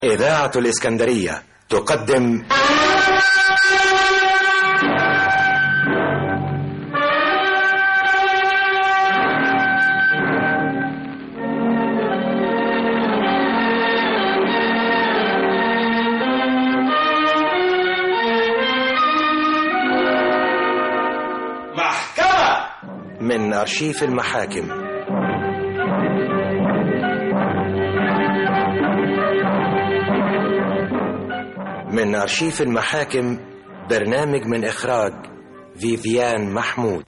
إذاعة الإسكندرية تقدم محكمة من أرشيف المحاكم من أرشيف المحاكم برنامج من إخراج فيفيان محمود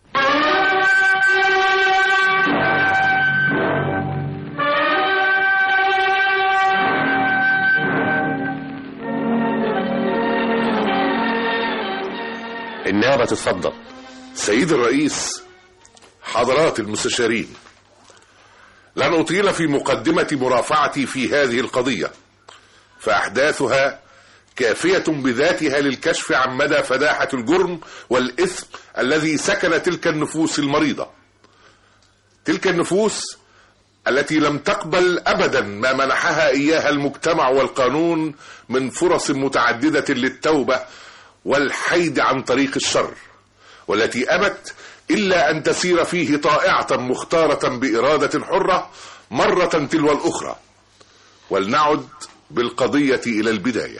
النيابة تتفضل سيد الرئيس حضرات المستشارين لن أطيل في مقدمة مرافعتي في هذه القضية فأحداثها كافية بذاتها للكشف عن مدى فداحة الجرم والإثم الذي سكن تلك النفوس المريضة تلك النفوس التي لم تقبل أبدا ما منحها إياها المجتمع والقانون من فرص متعددة للتوبة والحيد عن طريق الشر والتي أبت إلا أن تسير فيه طائعة مختارة بإرادة حرة مرة تلو الأخرى ولنعد بالقضية إلى البداية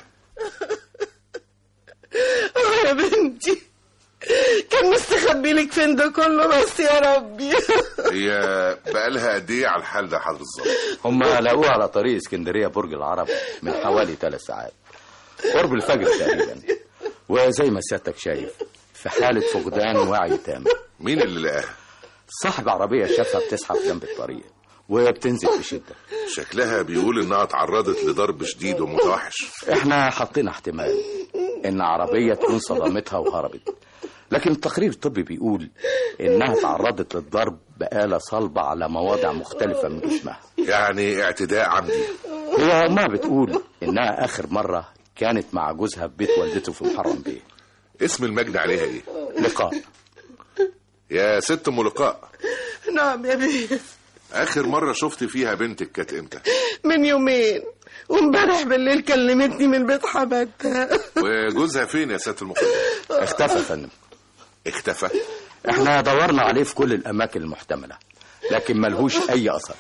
اه يا بنتي كان مستخبي لك فين ده كله بس يا ربي هي بقالها قد إيه على الحال ده حضر الظابط هم لقوه على طريق اسكندرية برج العرب من حوالي ثلاث ساعات قرب الفجر تقريبا وزي ما سيادتك شايف في حالة فقدان وعي تام مين اللي لقاها صاحب عربية شافها بتزحف جنب الطريق وبتنزل بشدة شكلها بيقول إنها تعرضت لضرب شديد ومتوحش احنا حاطين احتمال ان عربية تكون صدمتها وهربت لكن التقرير الطبي بيقول انها تعرضت للضرب بآلة صلبة على مواضع مختلفة من جسمها يعني اعتداء عمدي هي امها بتقول انها اخر مرة كانت مع جوزها في بيت والدته في محرم بيه اسم المجني عليها إيه لقاء يا ست أم لقاء نعم يا بيه آخر مرة شفت فيها بنتك كانت إمتى من يومين وامبارح بالليل كلمتني من بيت حماتها وجوزها فين يا سيادة المخدر اختفى يا فندم اختفى احنا دورنا عليه في كل الاماكن المحتملة لكن ملهوش اي اثر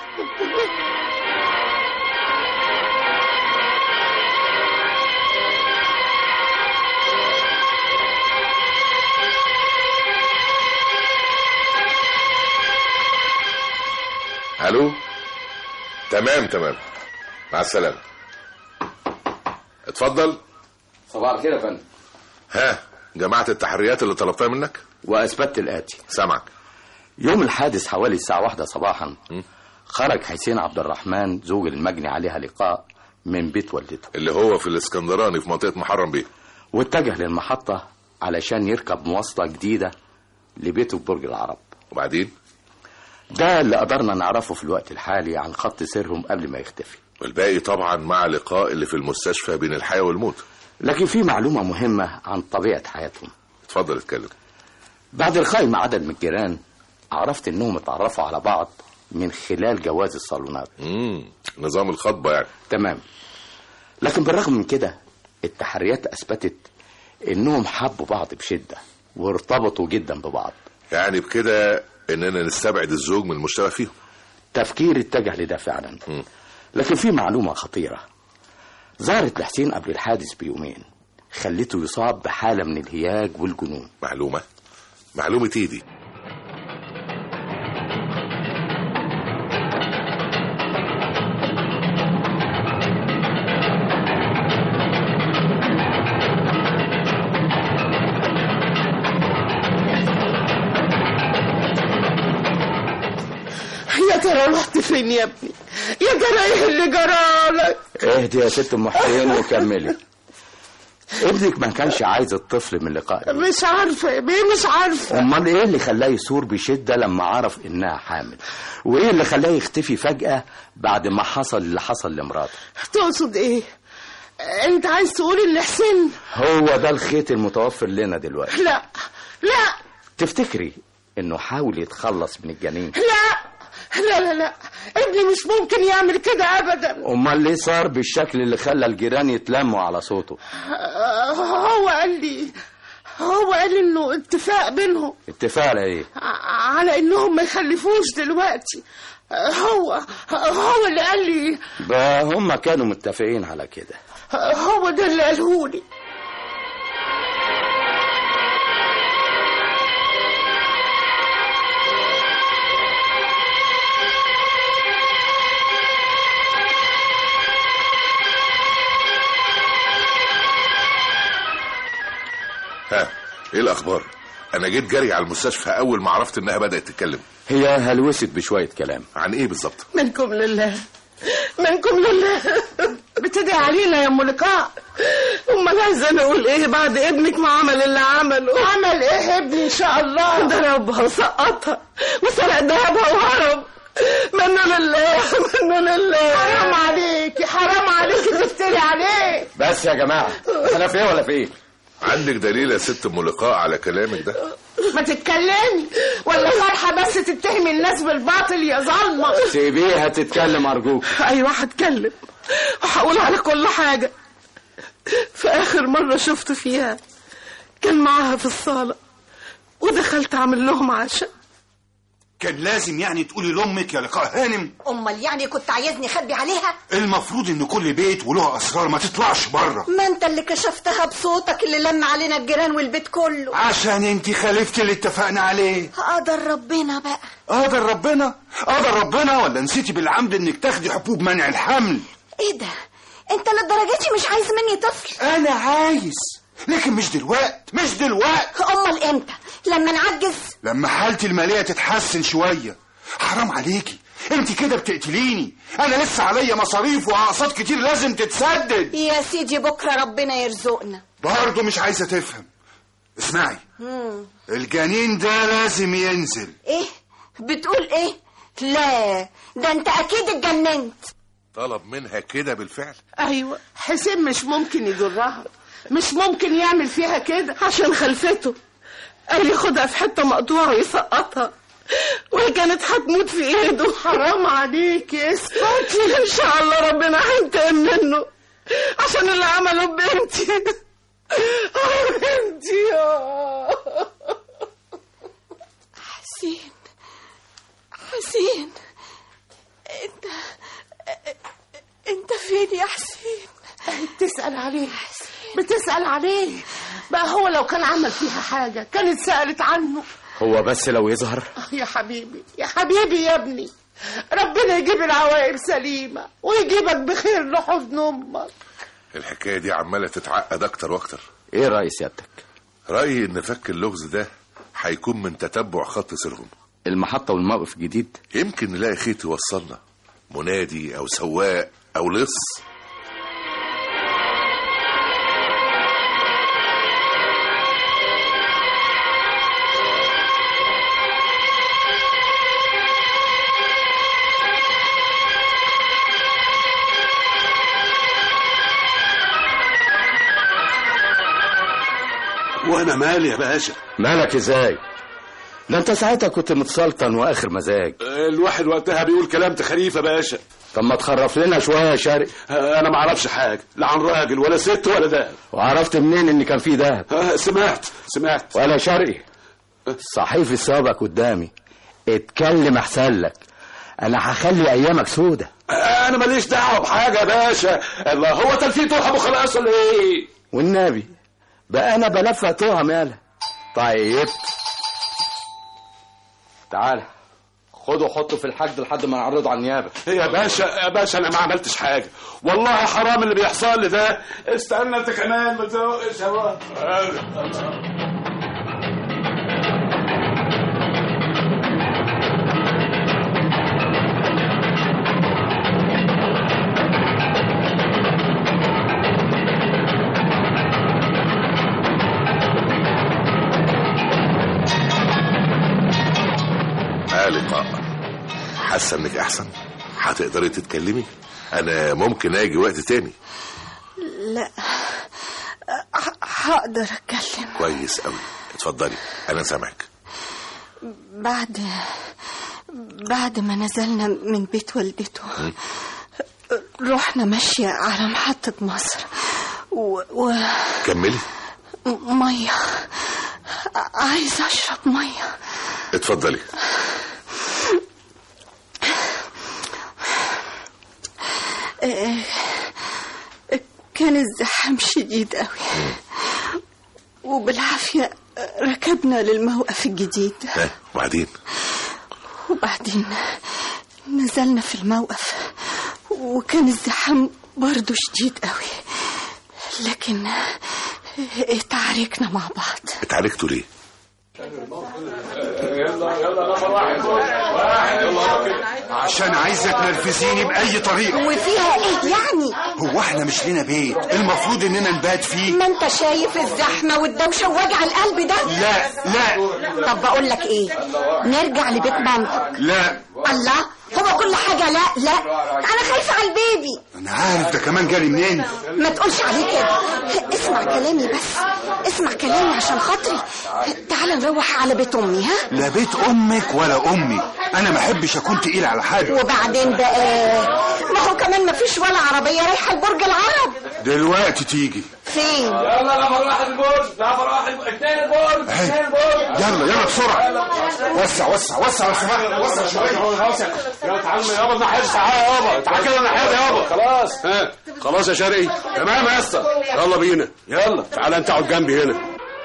الو تمام تمام مع السلامة اتفضل صباح الخير يا فندم ها جماعة التحريات اللي طلبتها منك واثبتت الاتي سامعك يوم الحادث حوالي الساعة واحدة صباحا خرج حسين عبد الرحمن زوج المجني عليها لقاء من بيت والدته اللي هو في الاسكندراني في منطقة محرم بيه واتجه للمحطة علشان يركب مواصلة جديدة لبيته في برج العرب وبعدين ده اللي قدرنا نعرفه في الوقت الحالي عن خط سيرهم قبل ما يختفي والباقي طبعا مع لقاء اللي في المستشفى بين الحياة والموت لكن في معلومة مهمة عن طبيعة حياتهم اتفضل اتكلم بعد لقائي مع عدد من الجيران عرفت انهم اتعرفوا على بعض من خلال جواز الصالونات امم نظام الخطبة يعني تمام لكن بالرغم من كده التحريات اثبتت انهم حبوا بعض بشدة وارتبطوا جدا ببعض يعني بكده اننا نستبعد الزوج من المشتبه فيهم تفكير اتجه لده فعلا مم. لكن في معلومة خطيرة ظهرت لحسين قبل الحادث بيومين خلته يصاب بحالة من الهياج والجنون معلومة معلومة ايه دي يا ترى رحت فين يا ابني يا ترى ايه اللي جرالك اهدي يا ست ام حسين وكملي ابنك ما كانش عايز الطفل من لقاء مش عارفه يا بيه مش عارفه امال ايه اللي خلاه يثور بشده لما عرف انها حامل وايه اللي خلاه يختفي فجاه بعد ما حصل اللي حصل لمراته تقصد ايه انت عايز تقول ان حسين هو ده الخيط المتوفر لنا دلوقتي لا لا تفتكري انه حاول يتخلص من الجنين لا لا لا لا ابني مش ممكن يعمل كده ابدا امال ليه صار بالشكل اللي خلى الجيران يتلموا على صوته آه، هو قال لي هو قال لي انه اتفاق بينهم اتفاق على ايه ع- على انهم ما يخلفوش دلوقتي آه، هو هو اللي قال لي بقى هم كانوا متفقين على كده آه، هو ده اللي قاله لي ها ايه الاخبار انا جيت جري على المستشفى اول ما عرفت انها بدات تتكلم هي هلوست بشوية كلام عن ايه بالظبط منكم لله منكم لله بتدعي علينا يا ام لقاء امال عايزه انا اقول ايه بعد ابنك ما عمل اللي عمله عمل ايه ابني ان شاء الله ضربها وسقطها وسرق ذهبها وهرب منه لله منه لله حرام عليكي حرام عليكي تفتري عليه بس يا جماعة انا في ايه ولا في ايه عندك دليل يا ست ام لقاء على كلامك ده ما تتكلمي ولا فرحه بس تتهمي الناس بالباطل يا ظالمه سيبيها تتكلم ارجوك ايوه هتكلم وهقول على كل حاجه في اخر مره شفت فيها كان معاها في الصاله ودخلت اعمل لهم عشاء كان لازم يعني تقولي لامك يا لقاء هانم امال يعني كنت عايزني اخبي عليها المفروض ان كل بيت وله اسرار ما تطلعش بره ما انت اللي كشفتها بصوتك اللي لم علينا الجيران والبيت كله عشان انت خالفتي اللي اتفقنا عليه قدر ربنا بقى قدر ربنا قدر ربنا ولا نسيتي بالعمد انك تاخدي حبوب منع الحمل ايه ده انت للدرجه دي مش عايز مني طفل انا عايز لكن مش دلوقت مش دلوقت امال امتى لما نعجز لما حالتي الماليه تتحسن شويه حرام عليكي انت كده بتقتليني انا لسه عليا مصاريف واقساط كتير لازم تتسدد يا سيدي بكره ربنا يرزقنا برضه مش عايزه تفهم اسمعي الجنين ده لازم ينزل ايه بتقول ايه لا ده انت اكيد اتجننت طلب منها كده بالفعل ايوه حسين مش ممكن يضرها مش ممكن يعمل فيها كده عشان خلفته قال ياخدها في حته مقطوعه ويسقطها وهي كانت هتموت في ايده حرام عليك اسكتي ان شاء الله ربنا هينتقم منه عشان اللي عمله ببنتي آه، بنتي آه. حسين حسين انت انت فين يا حسين بتسأل عليه بتسأل عليه بقى هو لو كان عمل فيها حاجة كانت سألت عنه هو بس لو يظهر آه يا حبيبي يا حبيبي يا ابني ربنا يجيب العوائل سليمة ويجيبك بخير لحضن أمك الحكايه دي عماله تتعقد اكتر واكتر ايه رأي سيادتك رايي ان فك اللغز ده هيكون من تتبع خط سيرهم المحطة والموقف الجديد يمكن نلاقي خيط يوصلنا منادي او سواق او لص وانا مالي يا باشا مالك ازاي ده انت ساعتها كنت متسلطن واخر مزاج الواحد وقتها بيقول كلام تخريف يا باشا طب ما تخرف لنا شوية يا شارق انا ما اعرفش حاجه لا عن راجل ولا ست ولا ده وعرفت منين ان كان في دهب سمعت سمعت ولا شرقي صحيفة سابك قدامي اتكلم احسن لك انا هخلي ايامك سودة انا ماليش دعوه بحاجه يا باشا الله هو تلفيت ابو خلاص ولا ايه والنبي بقى انا بلفق توها مالها طيب تعال خده حطه في الحجز لحد ما نعرضه على النيابه يا باشا يا باشا انا ما عملتش حاجه والله حرام اللي بيحصل لي ده استنى انت كمان ما تزوقش يا بابا. ها لقاء حاسه انك احسن هتقدري تتكلمي انا ممكن اجي وقت تاني لا ه- هقدر اتكلم كويس قوي اتفضلي انا سامعك بعد بعد ما نزلنا من بيت والدته رحنا ماشية على محطة مصر و... و... كملي مية عايزة أشرب مية اتفضلي كان الزحام شديد قوي وبالعافية ركبنا للموقف الجديد ها وبعدين وبعدين نزلنا في الموقف وكان الزحام برضه شديد قوي لكن اتعاركنا مع بعض اتعالجتوا ليه عشان عايزة تنرفزيني بأي طريقة وفيها ايه يعني هو احنا مش لنا بيت المفروض اننا نبات فيه ما انت شايف الزحمة والدوشة ووجع القلب ده لا لا طب بقول لك ايه نرجع لبيت مامتك لا الله هو كل حاجة لا لا انا خايفة على البيبي انا عارف ده كمان جالي منين ما تقولش عليه كده اسمع كلامي بس اسمع كلامي عشان خاطري تعال نروح على بيت امي ها لا بيت امك ولا امي انا ما احبش اكون تقيل على حد وبعدين بقى ما هو كمان ما فيش ولا عربية رايحة لبرج العرب دلوقتي تيجي فين يلا نفر واحد البرج نفر واحد اثنين البرج أهي. اثنين البرج يلا يلا بسرعة وسع وسع وسع لو سمحت وسع شوية خلاص يا تعال يابا ناحية تعال يابا تعال كده ناحية يابا خلاص ها خلاص يا شرقي تمام يا اسطى يلا بينا يلا تعال انت اقعد جنبي هنا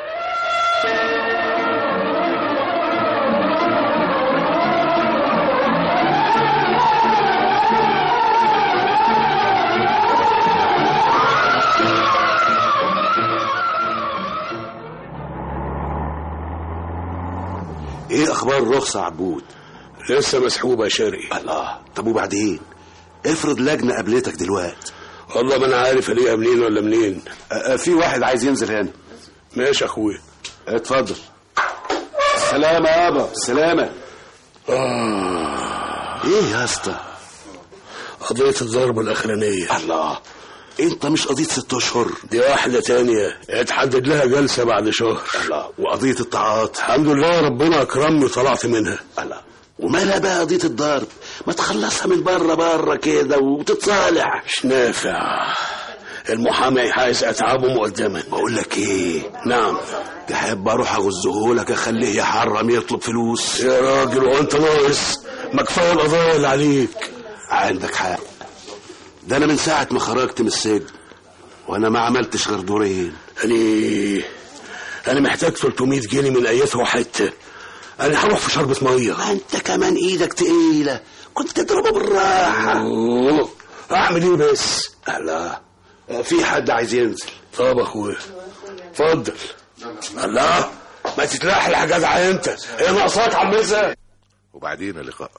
ايه اخبار الرخصة يا عبود لسه مسحوبة يا شرقي الله طب وبعدين افرض لجنة قابلتك دلوقتي والله ما انا عارف الاقيها منين ولا منين أه، أه، في واحد عايز ينزل هنا ماشي يا اخويا اتفضل سلامة يابا سلامة آه. ايه يا اسطى قضية الضرب الأخرانية الله انت مش قضية ست اشهر دي واحدة تانية اتحدد لها جلسة بعد شهر الله وقضية الطاعات الحمد لله ربنا أكرمني وطلعت منها الله ومالها بقى قضية الضرب ما تخلصها من بره بره كده وتتصالح مش نافع المحامي عايز أتعبه مقدما بقول لك ايه نعم تحب اروح اغزهولك اخليه يحرم يطلب فلوس يا راجل وانت ناقص ما كفايه القضايا اللي عليك عندك حق ده انا من ساعة ما خرجت من السجن وانا ما عملتش غير دورين أنا أنا محتاج 300 جنيه من أيتها حتة أنا هروح في شربة مية ما انت كمان ايدك تقيلة كنت تضربه بالراحة أوه. أعمل إيه بس لا في حد عايز ينزل طب يا أخويا اتفضل الله ما تتلحلح يا جدع أنت هي ناقصاك عمزة وبعدين يا لقاء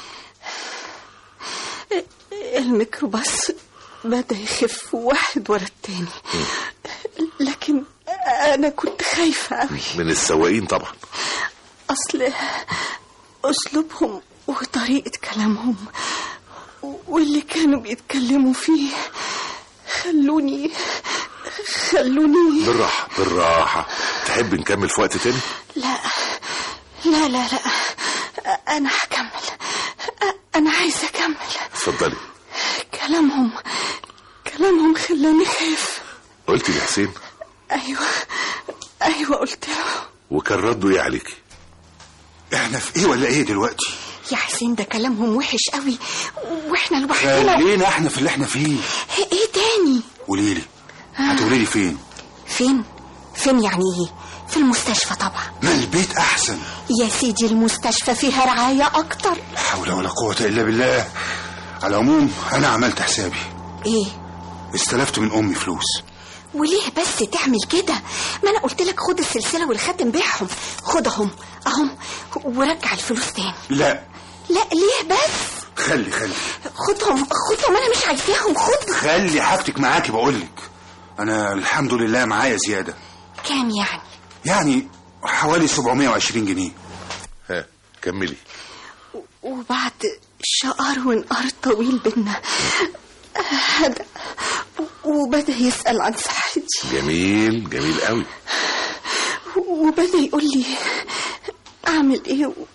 الميكروباص بدأ يخف واحد ورا التاني لكن أنا كنت خايفة أوي من السواقين طبعا أصل أسلوبهم وطريقة كلامهم واللي كانوا بيتكلموا فيه خلوني خلوني بالراحة بالراحة تحب نكمل في وقت تاني لا لا لا لا أنا هكمل أنا عايزة أكمل اتفضلي كلامهم كلامهم خلاني خايف قلتي لحسين أيوة أيوة قلت له وكان رده ايه عليكي احنا في ايه ولا ايه دلوقتي يا حسين ده كلامهم وحش قوي واحنا لوحدنا خلينا احنا في اللي احنا فيه ايه تاني قولي لي هتقولي لي فين فين فين يعني ايه في المستشفى طبعا ما البيت احسن يا سيدي المستشفى فيها رعاية اكتر لا حول ولا قوة الا بالله على العموم انا عملت حسابي ايه استلفت من امي فلوس وليه بس تعمل كده ما انا قلت لك خد السلسلة والخاتم بيعهم خدهم اهم ورجع الفلوس تاني لا لا ليه بس خلي خلي خدهم خدهم انا مش عايزاهم خد خلي حاجتك معاكي بقولك انا الحمد لله معايا زيادة كام يعني يعني حوالي 720 جنيه ها كملي وبعد شقار ونقار طويل بينا هدى وبدأ يسأل عن صحتي جميل جميل قوي وبدأ يقول لي أعمل إيه وما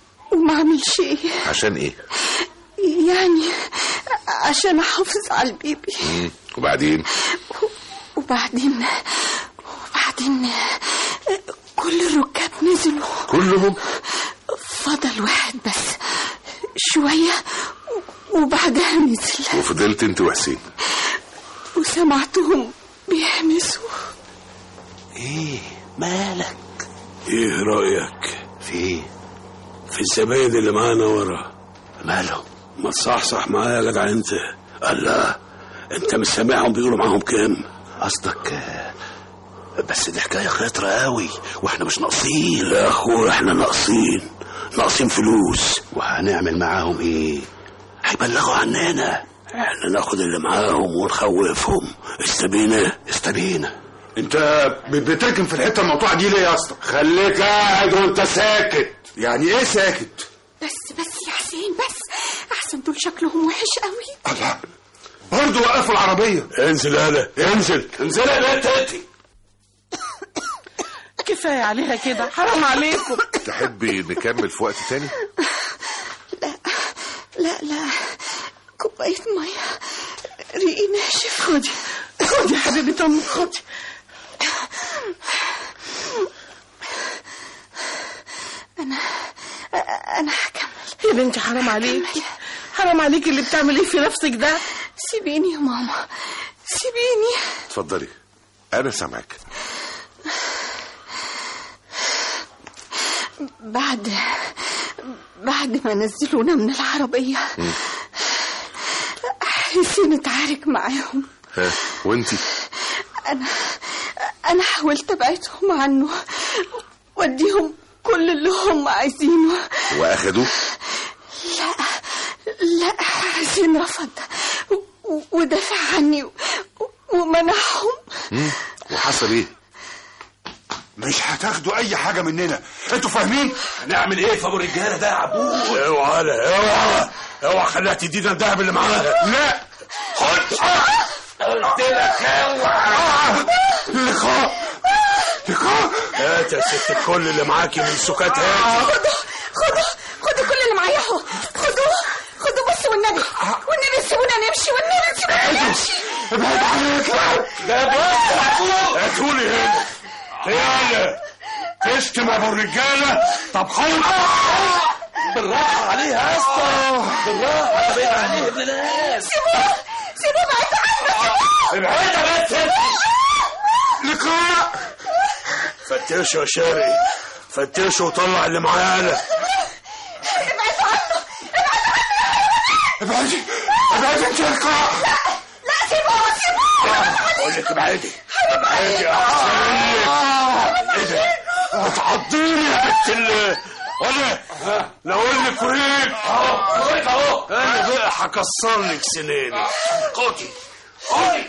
ما اعملش ايه عشان ايه يعني عشان احافظ على البيبي مم. وبعدين وبعدين وبعدين كل الركاب نزلوا كلهم فضل واحد بس شوية وبعدها نزل وفضلت انت وحسين وسمعتهم بيحمسوا ايه مالك ايه رايك في ايه في الزباين اللي معانا ورا ماله ما تصحصح معايا يا جدع انت الله انت مش سامعهم بيقولوا معاهم كام قصدك آه، بس دي حكايه خطره قوي واحنا مش ناقصين لا يا اخويا احنا ناقصين ناقصين فلوس وهنعمل معاهم ايه هيبلغوا عننا احنا ناخد اللي معاهم ونخوفهم استبينا استبينا انت ب- بتركن في الحته المقطوعه دي ليه يا اسطى خليك قاعد وانت ساكت يعني ايه ساكت بس بس يا حسين بس احسن دول شكلهم وحش قوي الله برضه وقفوا العربيه انزل يالا انزل انزل يا بنت انت كفايه عليها كده حرام عليكم تحبي نكمل في وقت تاني لا لا كوباية مية ريقي ناشف خدي خدي يا حبيبه امي خدي أنا أنا هكمل يا بنتي حرام عليكي حرام عليكي اللي بتعمليه في نفسك ده سيبيني يا ماما سيبيني اتفضلي انا سامعك بعد بعد ما نزلونا من العربية حسين اتعارك معاهم ها وانتي أنا أنا حاولت أبعدهم عنه وأديهم كل اللي هم عايزينه واخدوه لا لا حسين رفض و- ودافع عني و- ومنعهم مم. وحصل ايه مش هتاخدوا اي حاجه مننا انتوا فاهمين هنعمل ايه في ابو الرجاله ده يا عبود اوعى لا اوعى اوعى خليها تدينا الذهب اللي معاها لا خد قلت لك اوعى لقاء لقاء هات يا ست الكل اللي معاكي من سكات هاتي خدوا خدوا خدوا كل اللي معايا اهو خدوه خدوا بس والنبي والنبي سيبونا نمشي والنبي سيبونا نمشي ابعد عنك ده بص يا عبود هاتولي هنا يلا تشتم ابو الرجاله طب خد بالراحه عليها يا اسطى بالراحه طب عليه ابن ناس سيبوه سيبوه بعيد عنه ابعدها بس انت. لقاء فتشوا يا شاري فتشوا وطلع اللي معانا ابعدي ابعدي انت يا لقاء لا سيبوه سيبوه اقول لك ابعدي ابعدي يا احسن ايه ده بتعضيني يا بنت ال ولا لو انك وهيك اهو وهيك اهو انا بقى هكسر لك سنيني خدي خدي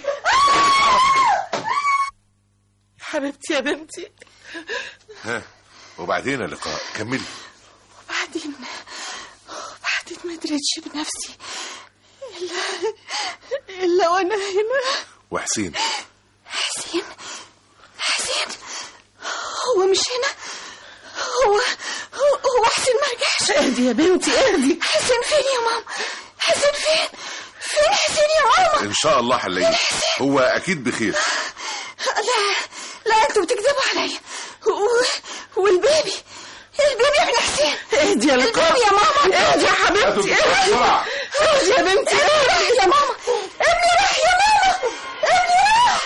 حبيبتي يا بنتي ها وبعدين يا لقاء كملي بعدين بعدين ما دريتش بنفسي الا الا وانا هنا وحسين حسين حسين هو مش هنا هو هو, هو حسين ما رجعش اهدي يا بنتي اهدي حسين فين يا ماما حسين فين فين حسين يا ماما ان شاء الله هنلاقيه هو اكيد بخير لا لا انتوا بتكذبوا عليا و- والبيبي البيبي ابن حسين اهدي يا لقاء البيبي يا ماما اهدي يا حبيبتي اهدي اهدي يا بنتي ابني راح يا ماما ابني راح يا ماما ابني راح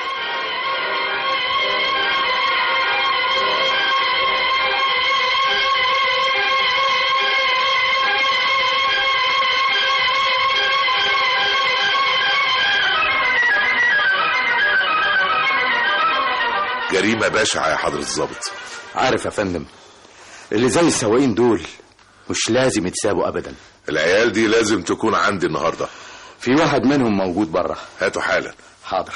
جريمه بشعه يا حضره الضابط عارف يا فندم اللي زي السواقين دول مش لازم يتسابوا ابدا العيال دي لازم تكون عندي النهارده في واحد منهم موجود بره هاتوا حالا حاضر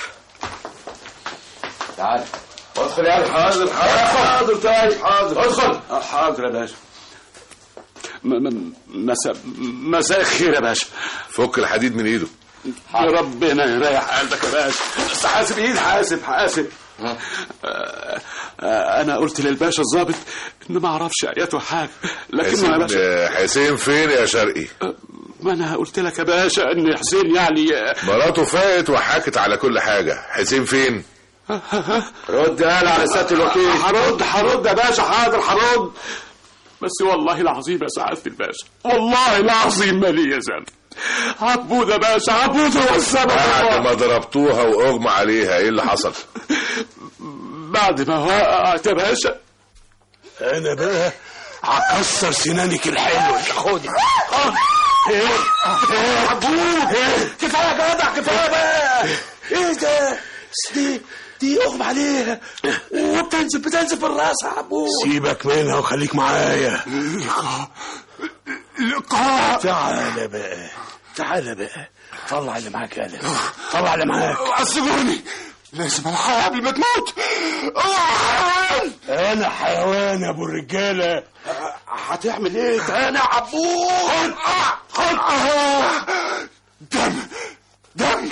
تعال ادخل يا حاضر حاضر طيب حاضر ادخل حاضر يا باشا م- م- مساء مساء الخير يا باشا فك الحديد من ايده يا ربنا يريح قلبك يا باشا بس حاسب ايد حاسب حاسب آه، آه، انا قلت للباشا الضابط ان ما اعرفش اياته حاجه لكن حسين يا باشا آه، حسين فين يا شرقي ما انا قلت لك يا باشا ان حسين يعني آه، مراته فاقت وحكت على كل حاجة حسين فين رد قال على سياده الوكيل هرد هرد يا باشا حاضر هرد بس والله العظيم يا سعاده الباشا والله العظيم ما لي ذنب عبود يا باشا عبود هو السبب بعد والله. ما ضربتوها واغمى عليها ايه اللي حصل بعد ما وقعت يا باشا انا بقى هكسر سنانك الحلوه خدي خد ايه ايه عبود كفايه يا جدع كفايه بقى ايه ده دي دي اغمى عليها وبتنزل بتنزل في الراس يا عبود سيبك منها وخليك معايا لقاء لقاء تعالى بقى تعالى بقى طلع اللي معاك يا طلع اللي معاك سيبوني لازم الحقها قبل ما تموت انا حيوان يا ابو الرجاله هتعمل ايه انا عبود خد خد دم دم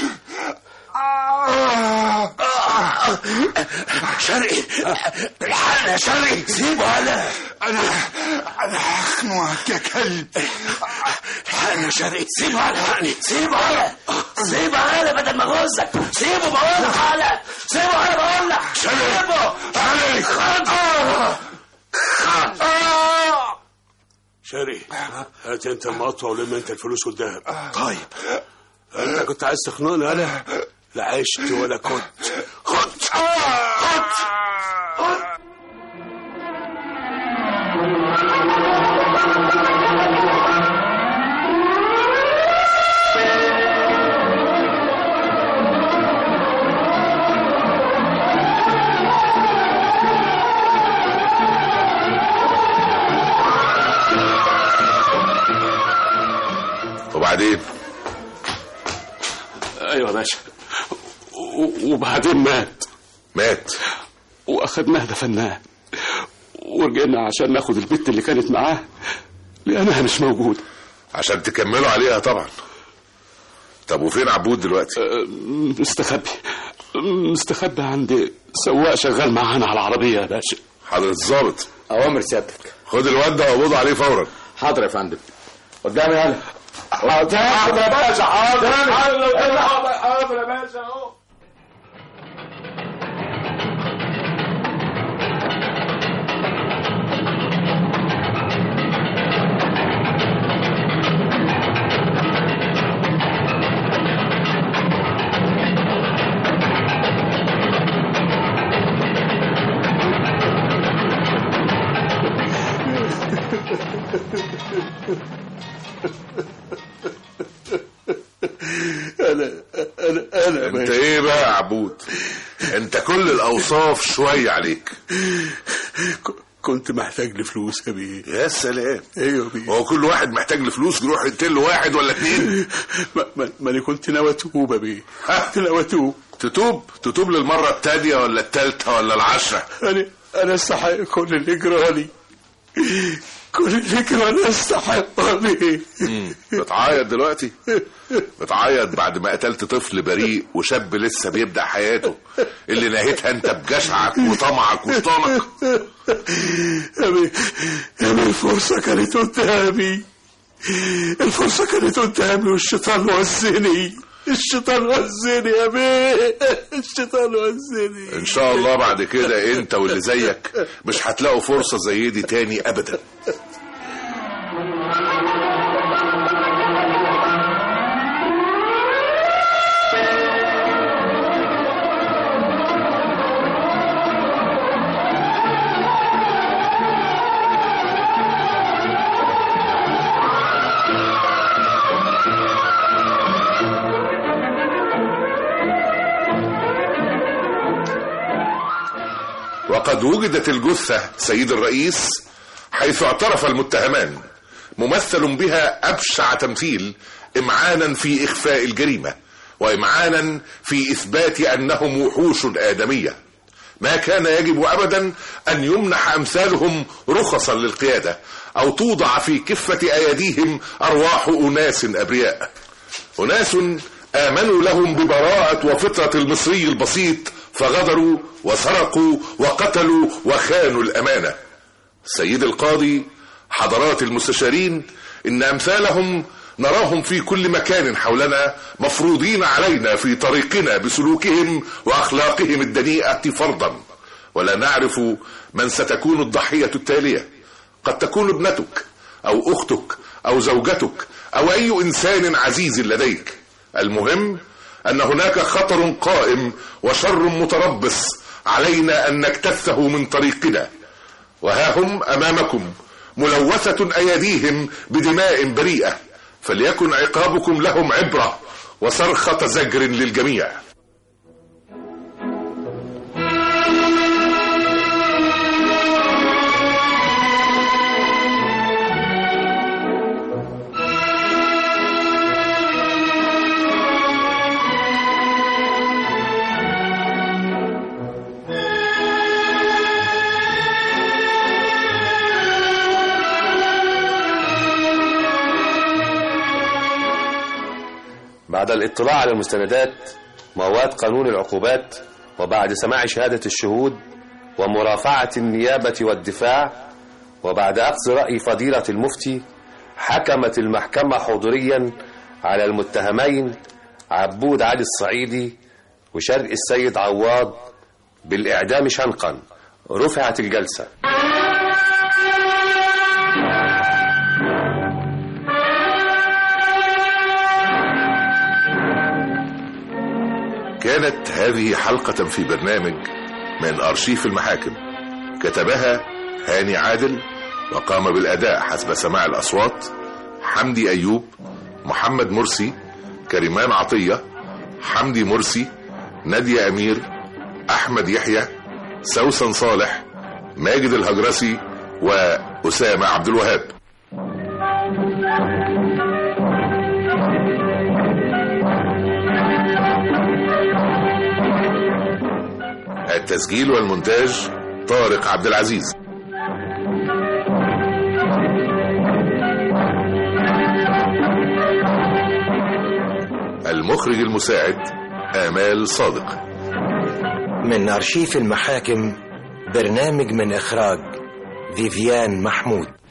شرقي الحقنا يا شرقي سيبه انا انا انا هخنقك يا كلب الحقنا يا شرقي سيبه انا سيبه انا سيبه انا بدل ما اغزك سيبه بقول لك انا سيبه انا بقول لك سيبه شرقي خد شرقي هات انت المقطوع ولم انت الفلوس والذهب طيب انت كنت عايز تخنقني انا لا عشت ولا كنت خد خد خد وبعدين ايوه يا باشا و- وبعدين مات مات واخدناه دفناه ورجعنا عشان ناخد البت اللي كانت معاه لانها مش موجوده عشان تكملوا عليها طبعا طب وفين عبود دلوقتي أه، مستخبي مستخبي عند سواق شغال معانا على العربيه يا باشا حضرة الظابط اوامر سيادتك خد الواد ده وقبضوا عليه فورا حاضر يا فندم قدامي انا حاضر يا باشا حاضر حاضر يا باشا اهو انا انا انا انت ايه بقى يا عبود انت كل الاوصاف شوية عليك ك- كنت محتاج لفلوس يا بيه يا سلام ايوه بيه هو كل واحد محتاج لفلوس يروح يقتل له واحد ولا اتنين ما, ما, ما انا كنت ناوي اتوب يا بيه كنت ناوي اتوب تتوب تتوب للمرة التانية ولا التالتة ولا العشرة انا انا استحق كل اللي جرالي كل اللي جرالي استحقه يا بيه بتعيط دلوقتي بتعيط بعد ما قتلت طفل بريء وشاب لسه بيبدأ حياته اللي نهيتها انت بجشعك وطمعك وشطانك يا بيه يا بيه الفرصة كانت قدامي الفرصة كانت قدامي والشيطان وزني الشيطان وزني يا بيه الشيطان وزني ان شاء الله بعد كده انت واللي زيك مش هتلاقوا فرصة زي دي تاني ابدا وقد وجدت الجثة سيد الرئيس حيث اعترف المتهمان ممثل بها أبشع تمثيل إمعانا في إخفاء الجريمة وإمعانا في إثبات أنهم وحوش آدمية ما كان يجب أبدا أن يمنح أمثالهم رخصا للقيادة أو توضع في كفة أيديهم أرواح أناس أبرياء أناس آمنوا لهم ببراءة وفطرة المصري البسيط فغدروا وسرقوا وقتلوا وخانوا الأمانة سيد القاضي حضرات المستشارين إن أمثالهم نراهم في كل مكان حولنا مفروضين علينا في طريقنا بسلوكهم وأخلاقهم الدنيئة فرضا ولا نعرف من ستكون الضحية التالية قد تكون ابنتك أو أختك أو زوجتك أو أي إنسان عزيز لديك المهم أن هناك خطر قائم وشر متربص علينا أن نجتثه من طريقنا وها هم أمامكم ملوثة أيديهم بدماء بريئة فليكن عقابكم لهم عبرة وصرخة زجر للجميع بعد الاطلاع على المستندات مواد قانون العقوبات وبعد سماع شهادة الشهود ومرافعة النيابة والدفاع وبعد أخذ رأي فضيلة المفتي حكمت المحكمة حضوريا على المتهمين عبود علي الصعيدي وشرق السيد عواض بالإعدام شنقا رفعت الجلسة كانت هذه حلقة في برنامج من أرشيف المحاكم كتبها هاني عادل وقام بالأداء حسب سماع الأصوات حمدي أيوب محمد مرسي كريمان عطية حمدي مرسي نادية أمير أحمد يحيى سوسن صالح ماجد الهجرسي وأسامة عبد الوهاب التسجيل والمونتاج طارق عبد العزيز المخرج المساعد آمال صادق من أرشيف المحاكم برنامج من إخراج فيفيان محمود